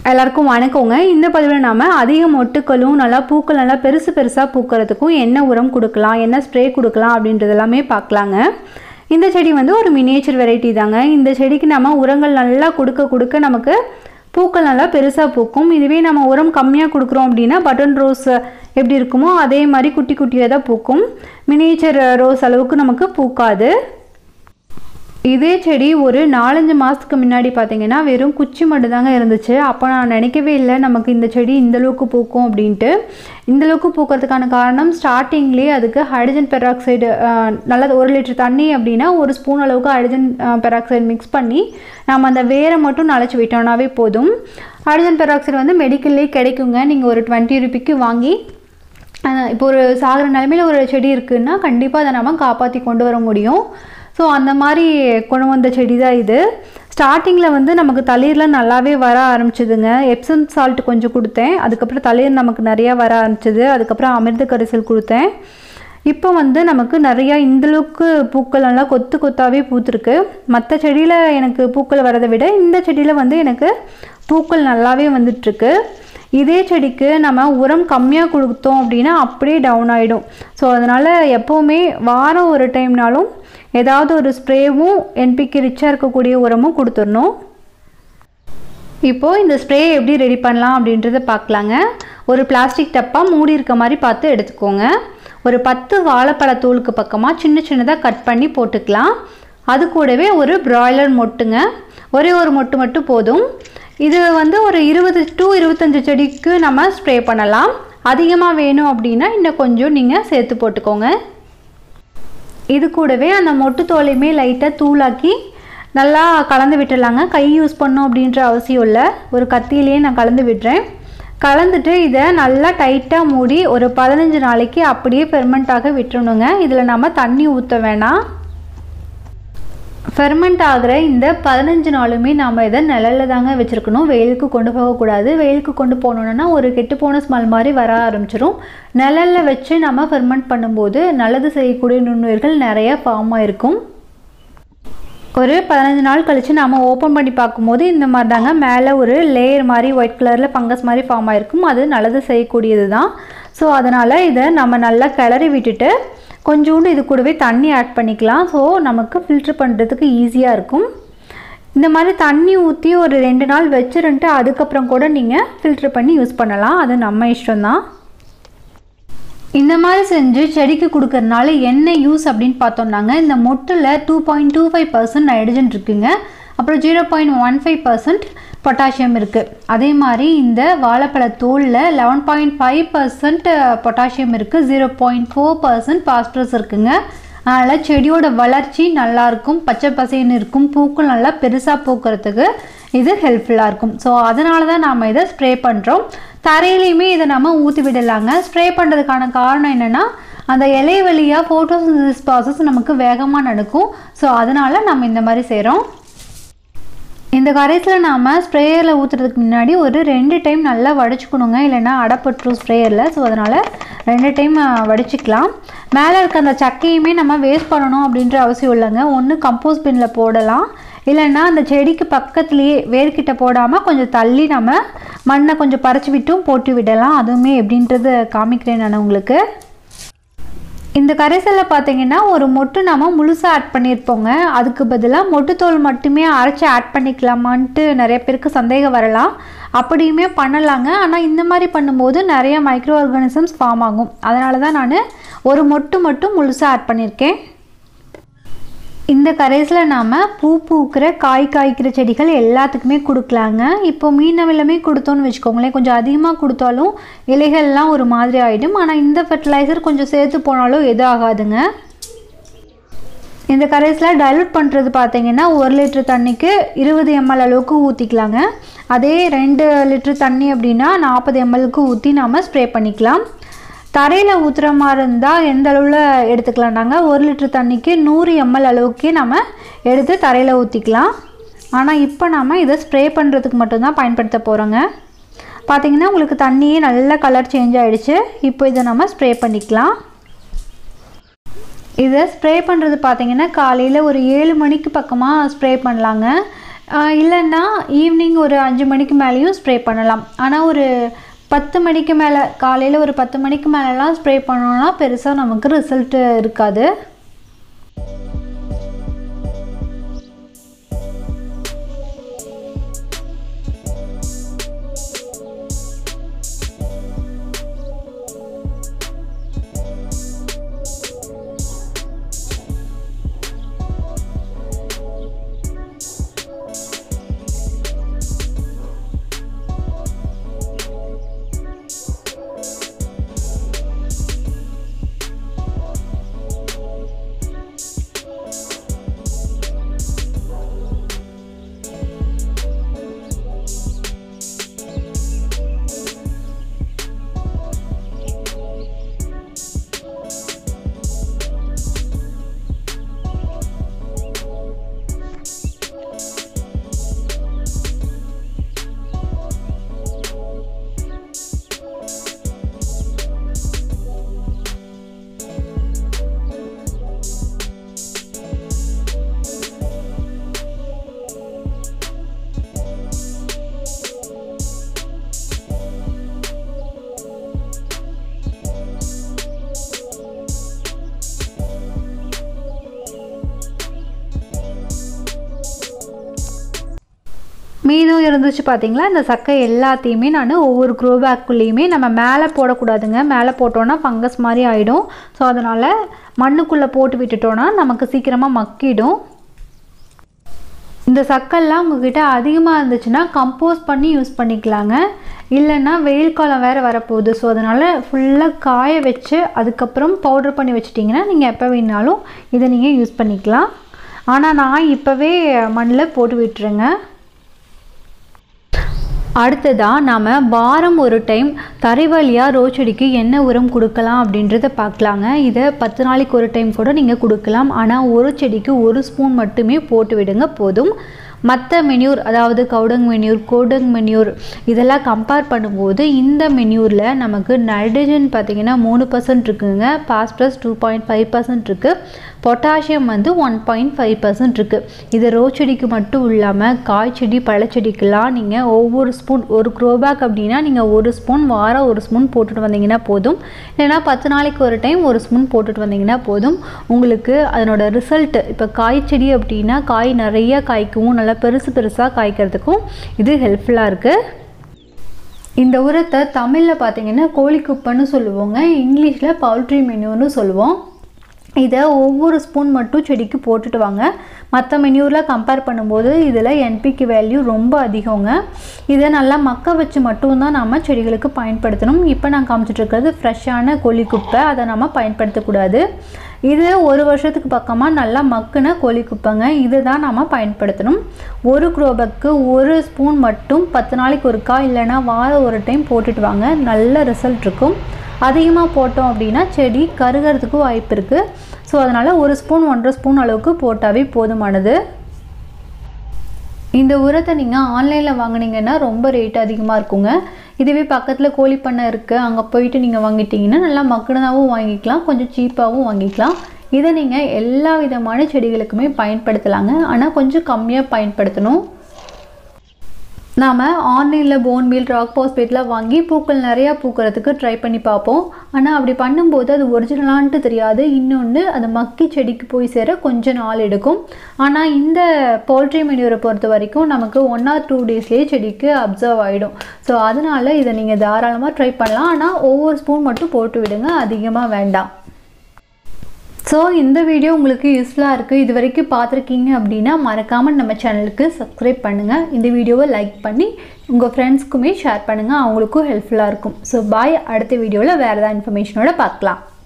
எல்லாருக்கும் வணக்கங்க இந்த பதிவில் நாம் அதிக மொட்டுக்களும் நல்லா பூக்கள் நல்லா பெருசு பெருசாக பூக்கிறதுக்கும் என்ன உரம் கொடுக்கலாம் என்ன ஸ்ப்ரே கொடுக்கலாம் அப்படின்றது எல்லாமே பார்க்கலாங்க இந்த செடி வந்து ஒரு மினியேச்சர் வெரைட்டி தாங்க இந்த செடிக்கு நம்ம உரங்கள் நல்லா கொடுக்க கொடுக்க நமக்கு பூக்கள் நல்லா பெருசாக பூக்கும் இதுவே நம்ம உரம் கம்மியாக கொடுக்குறோம் அப்படின்னா பட்டன் ரோஸ் எப்படி இருக்குமோ அதே மாதிரி குட்டி குட்டியாக தான் பூக்கும் மினியேச்சர் ரோஸ் அளவுக்கு நமக்கு பூக்காது இதே செடி ஒரு நாலஞ்சு மாதத்துக்கு முன்னாடி பார்த்தீங்கன்னா வெறும் குச்சி மட்டும் தாங்க இருந்துச்சு அப்போ நான் நினைக்கவே இல்லை நமக்கு இந்த செடி இந்த அளவுக்கு பூக்கும் அப்படின்ட்டு இந்த அளவுக்கு பூக்கிறதுக்கான காரணம் ஸ்டார்டிங்லேயே அதுக்கு ஹைட்ரஜன் பெராக்சைடு நல்லது ஒரு லிட்டர் தண்ணி அப்படின்னா ஒரு ஸ்பூன் அளவுக்கு ஹைட்ரஜன் பெராக்சைடு மிக்ஸ் பண்ணி நம்ம அந்த வேரை மட்டும் நனைச்சி விட்டோம்னாவே போதும் ஹைட்ரஜன் பெராக்சைடு வந்து மெடிக்கல்லே கிடைக்குங்க நீங்கள் ஒரு டுவெண்ட்டி ருபிக்கு வாங்கி அஹ் இப்போ ஒரு சாகிற நிலமையில ஒரு செடி இருக்குன்னா கண்டிப்பாக அதை நம்ம காப்பாற்றி கொண்டு வர முடியும் ஸோ அந்த மாதிரி கொண்டு வந்த செடி தான் இது ஸ்டார்டிங்கில் வந்து நமக்கு தளிர்லாம் நல்லாவே வர ஆரம்பிச்சதுங்க எப்சம் சால்ட் கொஞ்சம் கொடுத்தேன் அதுக்கப்புறம் தளிர் நமக்கு நிறையா வர ஆரம்பிச்சது அதுக்கப்புறம் அமிர்த கரிசல் கொடுத்தேன் இப்போ வந்து நமக்கு நிறையா இந்தளவுக்கு பூக்கள் எல்லாம் கொத்து கொத்தாவே பூத்துருக்கு மற்ற செடியில் எனக்கு பூக்கள் வரதை விட இந்த செடியில் வந்து எனக்கு பூக்கள் நல்லாவே வந்துட்டுருக்கு இதே செடிக்கு நம்ம உரம் கம்மியாக கொடுத்தோம் அப்படின்னா அப்படியே டவுன் ஆகிடும் ஸோ அதனால் எப்போவுமே வாரம் ஒரு டைம்னாலும் ஏதாவது ஒரு ஸ்ப்ரேவும் என்பிக்கு ரிச்சாக இருக்கக்கூடிய உரமும் கொடுத்துடணும் இப்போது இந்த ஸ்ப்ரே எப்படி ரெடி பண்ணலாம் அப்படின்றத பார்க்கலாங்க ஒரு பிளாஸ்டிக் டப்பா மூடி இருக்க மாதிரி பார்த்து எடுத்துக்கோங்க ஒரு பத்து வாழைப்பழத்தூளுக்கு பக்கமாக சின்ன சின்னதாக கட் பண்ணி போட்டுக்கலாம் அது கூடவே ஒரு பிராய்லர் மொட்டுங்க ஒரே ஒரு மொட்டு மட்டும் போதும் இது வந்து ஒரு இருபது டு இருபத்தஞ்சு செடிக்கு நம்ம ஸ்ப்ரே பண்ணலாம் அதிகமாக வேணும் அப்படின்னா இன்னும் கொஞ்சம் நீங்கள் சேர்த்து போட்டுக்கோங்க இது கூடவே அந்த மொட்டு தோலையுமே லைட்டாக தூளாக்கி நல்லா கலந்து விட்டுடலாங்க கை யூஸ் பண்ணோம் அப்படின்ற அவசியம் இல்லை ஒரு கத்தியிலேயே நான் கலந்து விடுறேன் கலந்துட்டு இதை நல்லா டைட்டாக மூடி ஒரு பதினஞ்சு நாளைக்கு அப்படியே ஃபெர்மெண்ட் ஆக விட்டுறணுங்க இதில் நம்ம தண்ணி ஊற்ற வேணாம் ஃபெர்மெண்ட் ஆகிற இந்த பதினஞ்சு நாளுமே நாம் இதை நிழலில் தாங்க வச்சுருக்கணும் வெயிலுக்கு கொண்டு போகக்கூடாது வெயிலுக்கு கொண்டு போனோன்னா ஒரு கெட்டுப்போன ஸ்மெல் மாதிரி வர ஆரம்பிச்சிரும் நிழலில் வச்சு நம்ம ஃபெர்மெண்ட் பண்ணும்போது நல்லது செய்யக்கூடிய நுண்ணுயிர்கள் நிறைய ஃபார்ம் ஆயிருக்கும் ஒரு பதினஞ்சு நாள் கழித்து நாம் ஓப்பன் பண்ணி பார்க்கும்போது இந்த மாதிரி தாங்க மேலே ஒரு லேயர் மாதிரி ஒயிட் கலரில் ஃபங்கஸ் மாதிரி ஃபார்ம் ஆயிருக்கும் அது நல்லது செய்யக்கூடியது தான் ஸோ அதனால் இதை நம்ம நல்லா கிளறி விட்டுட்டு கொஞ்சோண்டு இது கூடவே தண்ணி ஆட் பண்ணிக்கலாம் ஸோ நமக்கு ஃபில்ட்ரு பண்ணுறதுக்கு ஈஸியாக இருக்கும் இந்த மாதிரி தண்ணி ஊற்றி ஒரு ரெண்டு நாள் வச்சுருன்ட்டு அதுக்கப்புறம் கூட நீங்கள் ஃபில்ட்ரு பண்ணி யூஸ் பண்ணலாம் அது நம்ம இஷ்டம்தான் இந்த மாதிரி செஞ்சு செடிக்கு கொடுக்கறனால என்ன யூஸ் அப்படின்னு பார்த்தோம்னாங்க இந்த மொட்டில் two point two five percent nitrogen இருக்குங்க அப்புறம் zero point one five percent potassium இருக்குது அதே மாதிரி இந்த வாழைப்பழ தோலில் eleven point five percent potassium இருக்குது zero point four percent phosphorus இருக்குங்க அதனால் செடியோட வளர்ச்சி நல்லாயிருக்கும் பச்சை பசைன்னு இருக்கும் பூக்கள் நல்லா பெருசாக பூக்கிறதுக்கு இது ஹெல்ப்ஃபுல்லாக இருக்கும் ஸோ அதனால தான் நாம் இதை ஸ்ப்ரே பண்ணுறோம் தரையிலையுமே இதை நம்ம ஊற்றி விடலாங்க ஸ்ப்ரே பண்ணுறதுக்கான காரணம் என்னென்னா அந்த இலை வழியாக ஃபோட்டோசிந்தசிஸ் ப்ராசஸ் நமக்கு வேகமாக நடக்கும் ஸோ அதனால் நம்ம இந்த மாதிரி செய்கிறோம் இந்த கரைசலை நாம் ஸ்ப்ரேயரில் ஊற்றுறதுக்கு முன்னாடி ஒரு ரெண்டு டைம் நல்லா வடிச்சுக்கணுங்க இல்லைன்னா அடப்பட்டுரும் ஸ்ப்ரேயரில் ஸோ அதனால் ரெண்டு டைம் வடிச்சிக்கலாம் மேலே இருக்க அந்த சக்கையுமே நம்ம வேஸ்ட் பண்ணணும் அப்படின்ற அவசியம் இல்லைங்க ஒன்று கம்போஸ்ட் பின்னில் போடலாம் இல்லைன்னா அந்த செடிக்கு பக்கத்துலேயே வேர்கிட்ட போடாமல் கொஞ்சம் தள்ளி நம்ம மண்ணை கொஞ்சம் பறிச்சு விட்டும் போட்டு விடலாம் அதுவுமே எப்படின்றது காமிக்கிறேன் நான் உங்களுக்கு இந்த கரைசலில் பார்த்தீங்கன்னா ஒரு மொட்டு நம்ம முழுசாக ஆட் பண்ணியிருப்போங்க அதுக்கு பதிலாக மொட்டுத்தோல் மட்டுமே அரைச்சி ஆட் பண்ணிக்கலாமான்ட்டு நிறைய பேருக்கு சந்தேகம் வரலாம் அப்படியுமே பண்ணலாங்க ஆனால் இந்த மாதிரி பண்ணும்போது நிறைய மைக்ரோ ஆர்கானிசம்ஸ் ஃபார்ம் ஆகும் அதனால தான் நான் ஒரு மொட்டு மட்டும் முழுசாக ஆட் பண்ணியிருக்கேன் இந்த கரைசில் நாம் பூ பூக்கிற காய் காய்க்கிற செடிகள் எல்லாத்துக்குமே கொடுக்கலாங்க இப்போ மீன் எல்லாமே கொடுத்தோன்னு வச்சுக்கோங்களேன் கொஞ்சம் அதிகமாக கொடுத்தாலும் இலைகள்லாம் ஒரு மாதிரி ஆகிடும் ஆனால் இந்த ஃபெர்டிலைசர் கொஞ்சம் சேர்த்து போனாலும் எதுவும் ஆகாதுங்க இந்த கரைஸில் டைலூட் பண்ணுறது பார்த்தீங்கன்னா ஒரு லிட்டர் தண்ணிக்கு இருபது எம்எல் அளவுக்கு ஊற்றிக்கலாங்க அதே ரெண்டு லிட்டர் தண்ணி அப்படின்னா நாற்பது எம்எல்க்கு ஊற்றி நாம் ஸ்ப்ரே பண்ணிக்கலாம் தரையில் ஊற்றுற மாதிரி இருந்தால் எந்த அளவில் எடுத்துக்கலாம்னாங்க ஒரு லிட்டர் தண்ணிக்கு நூறு எம்எல் அளவுக்கே நம்ம எடுத்து தரையில் ஊற்றிக்கலாம் ஆனால் இப்போ நம்ம இதை ஸ்ப்ரே பண்ணுறதுக்கு மட்டும்தான் பயன்படுத்த போகிறோங்க பார்த்திங்கன்னா உங்களுக்கு தண்ணியே நல்ல கலர் சேஞ்ச் ஆகிடுச்சு இப்போ இதை நம்ம ஸ்ப்ரே பண்ணிக்கலாம் இதை ஸ்ப்ரே பண்ணுறது பார்த்தீங்கன்னா காலையில் ஒரு ஏழு மணிக்கு பக்கமாக ஸ்ப்ரே பண்ணலாங்க இல்லைன்னா ஈவினிங் ஒரு அஞ்சு மணிக்கு மேலேயும் ஸ்ப்ரே பண்ணலாம் ஆனால் ஒரு பத்து மணிக்கு மேலே காலையில் ஒரு பத்து மணிக்கு மேலெலாம் ஸ்ப்ரே பண்ணோன்னா பெருசாக நமக்கு ரிசல்ட்டு இருக்காது மீதம் இருந்துச்சு பார்த்தீங்களா இந்த சக்கை எல்லாத்தையுமே நான் ஒவ்வொரு க்ரோ பேக்குள்ளேயுமே நம்ம மேலே போடக்கூடாதுங்க மேலே போட்டோன்னா ஃபங்கஸ் மாதிரி ஆகிடும் ஸோ அதனால் மண்ணுக்குள்ளே போட்டு விட்டுட்டோன்னா நமக்கு சீக்கிரமாக மக்கிடும் இந்த சக்கெல்லாம் உங்ககிட்ட அதிகமாக இருந்துச்சுன்னா கம்போஸ் பண்ணி யூஸ் பண்ணிக்கலாங்க இல்லைன்னா வெயில் காலம் வேறு வரப்போகுது ஸோ அதனால் ஃபுல்லாக காய வச்சு அதுக்கப்புறம் பவுடர் பண்ணி வச்சிட்டிங்கன்னா நீங்கள் எப்போ வேணாலும் இதை நீங்கள் யூஸ் பண்ணிக்கலாம் ஆனால் நான் இப்போவே மண்ணில் போட்டு விட்டுருங்க அடுத்ததாக நாம் வாரம் ஒரு டைம் தரைவழியாக ரோஸ் செடிக்கு என்ன உரம் கொடுக்கலாம் அப்படின்றத பார்க்கலாங்க இதை பத்து நாளைக்கு ஒரு டைம் கூட நீங்கள் கொடுக்கலாம் ஆனால் ஒரு செடிக்கு ஒரு ஸ்பூன் மட்டுமே போட்டு விடுங்க போதும் மற்ற மென்யூர் அதாவது கவுடங் மென்யூர் கோடங் மென்யூர் இதெல்லாம் கம்பேர் பண்ணும்போது இந்த மென்யூரில் நமக்கு நைட்ரஜன் பார்த்திங்கன்னா மூணு பர்சன்ட் இருக்குங்க phosphorus two point five percent இருக்குது பொட்டாசியம் வந்து ஒன் பாயிண்ட் ஃபைவ் பர்சன்ட் இருக்குது இது ரோ செடிக்கு மட்டும் இல்லாமல் காய் செடி பழச்செடிக்கெல்லாம் நீங்கள் ஒவ்வொரு ஸ்பூன் ஒரு க்ரோபேக் அப்படின்னா நீங்கள் ஒரு ஸ்பூன் வாரம் ஒரு ஸ்பூன் போட்டுட்டு வந்தீங்கன்னா போதும் இல்லைனா பத்து நாளைக்கு ஒரு டைம் ஒரு ஸ்பூன் போட்டுட்டு வந்தீங்கன்னா போதும் உங்களுக்கு அதனோட ரிசல்ட் இப்போ காய் செடி அப்படின்னா காய் நிறைய காய்க்கவும் நல்லா பெருசு பெருசாக காய்க்கிறதுக்கும் இது ஹெல்ப்ஃபுல்லாக இருக்குது இந்த உரத்தை தமிழில் பார்த்தீங்கன்னா கோழிக்குப்பைன்னு சொல்லுவோங்க இங்கிலீஷில் பவுல்ட்ரி மெனுன்னு சொல்லுவோம் இதை ஒவ்வொரு ஸ்பூன் மட்டும் செடிக்கு போட்டுட்டு வாங்க மற்ற மெனியூரில் கம்பேர் பண்ணும்போது இதில் என்பிக்கு வேல்யூ ரொம்ப அதிகங்க இதை நல்லா மக்க வச்சு மட்டும்தான் நம்ம செடிகளுக்கு பயன்படுத்தணும் இப்போ நான் காமிச்சிட்டு இருக்கிறது ஃப்ரெஷ்ஷான கோழிக்குப்பை அதை நம்ம பயன்படுத்தக்கூடாது இது ஒரு வருஷத்துக்கு பக்கமாக நல்லா மக்குன கோழி குப்பைங்க இது தான் நம்ம பயன்படுத்தணும் ஒரு குரோபக்கு ஒரு ஸ்பூன் மட்டும் பத்து நாளைக்கு ஒருக்கா இல்லைன்னா வாரம் ஒரு டைம் போட்டுட்டு வாங்க நல்ல ரிசல்ட் இருக்கும் அதிகமாக போட்டோம் அப்படின்னா செடி கருகிறதுக்கு வாய்ப்பு இருக்குது ஸோ அதனால் ஒரு ஸ்பூன் ஒன்றரை ஸ்பூன் அளவுக்கு போட்டாவே போதுமானது இந்த உரத்தை நீங்கள் ஆன்லைனில் வாங்குனீங்கன்னா ரொம்ப ரேட் அதிகமாக இருக்குங்க இதுவே பக்கத்தில் கோழி பண்ணை இருக்குது அங்கே போயிட்டு நீங்கள் வாங்கிட்டீங்கன்னா நல்லா மக்கினதாகவும் வாங்கிக்கலாம் கொஞ்சம் சீப்பாகவும் வாங்கிக்கலாம் இதை நீங்கள் எல்லா விதமான செடிகளுக்குமே பயன்படுத்தலாங்க ஆனால் கொஞ்சம் கம்மியாக பயன்படுத்தணும் நாம் ஆன்லைனில் போன் மீல் ராக் பாஸ்பேட்லாம் வாங்கி பூக்கள் நிறையா பூக்கிறதுக்கு ட்ரை பண்ணி பார்ப்போம் ஆனால் அப்படி பண்ணும்போது அது ஒரிஜினலான்ட்டு தெரியாது இன்னொன்று அது மக்கி செடிக்கு போய் சேர கொஞ்சம் நாள் எடுக்கும் ஆனால் இந்த பவுல்ட்ரி மெனியூரை பொறுத்த வரைக்கும் நமக்கு ஒன் ஆர் டூ டேஸ்லேயே செடிக்கு அப்சர்வ் ஆகிடும் ஸோ அதனால் இதை நீங்கள் தாராளமாக ட்ரை பண்ணலாம் ஆனால் ஒவ்வொரு ஸ்பூன் மட்டும் போட்டு விடுங்க அதிகமாக வேண்டாம் ஸோ இந்த வீடியோ உங்களுக்கு யூஸ்ஃபுல்லாக இருக்குது இது வரைக்கும் பார்த்துருக்கீங்க அப்படின்னா மறக்காமல் நம்ம சேனலுக்கு சப்ஸ்கிரைப் பண்ணுங்கள் இந்த வீடியோவை லைக் பண்ணி உங்கள் ஃப்ரெண்ட்ஸ்க்குமே ஷேர் பண்ணுங்கள் அவங்களுக்கும் ஹெல்ப்ஃபுல்லாக இருக்கும் ஸோ பாய் அடுத்த வீடியோவில் வேறு ஏதாவது இன்ஃபர்மேஷனோட பார்க்கலாம்